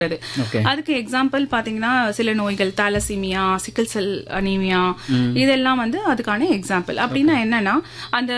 Okay. அதுக்கு example பாத்தீங்கன்னா சில நோய்கள் தாலசீமியா சிக்கல் செல் அனீமியா இதெல்லாம் வந்து அதுக்கான எக்ஸாம்பிள் அப்படின்னா என்னன்னா அந்த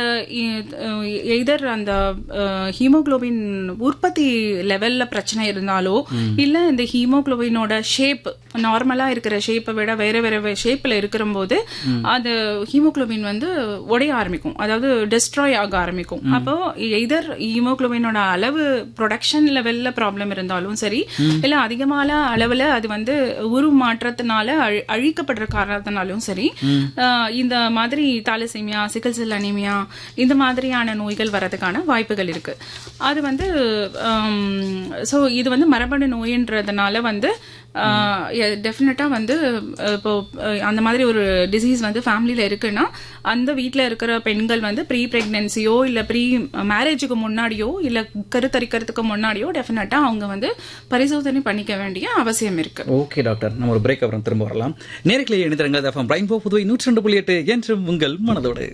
எதர் அந்த ஹீமோகுளோபின் உற்பத்தி லெவல்ல பிரச்சனை இருந்தாலோ இல்ல இந்த ஹீமோகுளோபினோட ஷேப் நார்மலா இருக்கிற ஷேப்பை விட வேற வேற ஷேப்ல இருக்கிற போது அது ஹீமோகுளோபின் வந்து உடைய ஆரம்பிக்கும் அதாவது டெஸ்ட்ராய் ஆக ஆரம்பிக்கும் அப்போ எதர் ஹீமோகுளோபினோட அளவு ப்ரொடக்ஷன் லெவல்ல ப்ராப்ளம் இருந்தாலும் சரி இல்ல அதிகமான அளவுல அது வந்து உருமாற்றத்தினால அழி- அழிக்கப்படுற காரணத்தினாலும் சரி ஆஹ் இந்த மாதிரி தாலசீமியா சிக்கல் செல் அனீமியா இந்த மாதிரியான நோய்கள் வரதுக்கான வாய்ப்புகள் இருக்கு அது வந்து சோ இது வந்து மரபணு நோயின்றதுனால வந்து டெஃபினட்டா வந்து அஹ், இப்போ அஹ், அந்த மாதிரி ஒரு டிசீஸ் வந்து ஃபேமிலியில இருக்குன்னா அந்த வீட்ல இருக்கிற பெண்கள் வந்து ப்ரீ பிரெக்னன்சியோ இல்ல ப்ரீ மேரேஜுக்கு முன்னாடியோ இல்ல கருத்தரிக்கிறதுக்கு முன்னாடியோ டெஃபினட்டா அவங்க வந்து பரிசோதனை பண்ணிக்க வேண்டிய அவசியம் இருக்கு ஓகே டாக்டர் நம்ம ஒரு பிரேக் அப்புறம் திரும்ப வரலாம் நேரத்திலே இணைந்திருங்கள் எஃப்எம் ரெயின்போ புதுவை நூற்றி ரெண்டு புள்ளி எட்டு என்றும் உங்கள் மனதோடு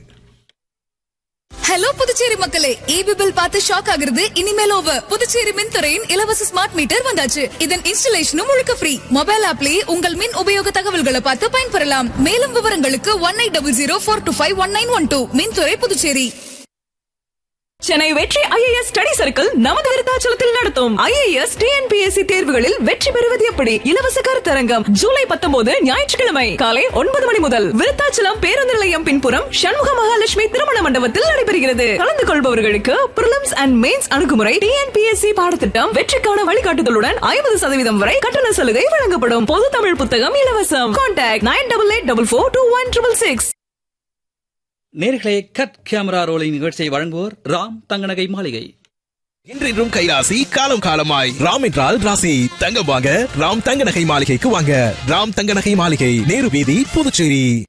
ஹலோ புதுச்சேரி மக்களே ஈபி பில் பார்த்து ஷாக் ஆகுறது இனிமேல் ஓவர் புதுச்சேரி மின்துறையின் இலவச ஸ்மார்ட் மீட்டர் வந்தாச்சு இதன் இன்ஸ்டலேஷனும் முழுக்க ஃப்ரீ மொபைல் ஆப்லயே உங்கள் மின் உபயோக தகவல்களை பார்த்து பயன்பெறலாம் மேலும் விவரங்களுக்கு one eight double zero four two five one nine one two மின்துறை புதுச்சேரி சென்னை வெற்றி ஐஏஎஸ் ஸ்டடி சர்க்கிள் நமது விருத்தாச்சலத்தில் நடத்தும் ஐஏஎஸ் டிஎன்பிஎஸ்சி தேர்வுகளில் வெற்றி பெறுவது எப்படி இலவச கருத்தரங்கம் ஜூலை பத்தொன்பது ஞாயிற்றுக்கிழமை காலை ஒன்பது மணி முதல் விருத்தாச்சலம் பேருந்து நிலையம் பின்புறம் சண்முக மகாலட்சுமி திருமண மண்டபத்தில் நடைபெறுகிறது கலந்து கொள்பவர்களுக்கு பிரிலிம்ஸ் அண்ட் மெயின்ஸ் அணுகுமுறை டிஎன்பிஎஸ்சி பாடத்திட்டம் வெற்றிக்கான வழிகாட்டுதலுடன் ஐம்பது சதவீதம் வரை கட்டண சலுகை வழங்கப்படும் பொது தமிழ் புத்தகம் இலவசம் contact nine double eight double four two one triple six நேர்களே கட் கேமரா ரோலிங் நிகழ்ச்சியை வழங்குவோர் ராம் தங்கநகை மாளிகை இன்றின்றும் கைராசி காலம் காலமாய் ராம் என்றால் ராசி தங்கம் வாங்க ராம் தங்க நகை மாளிகைக்கு வாங்க ராம் தங்க நகை மாளிகை நேரு வீதி புதுச்சேரி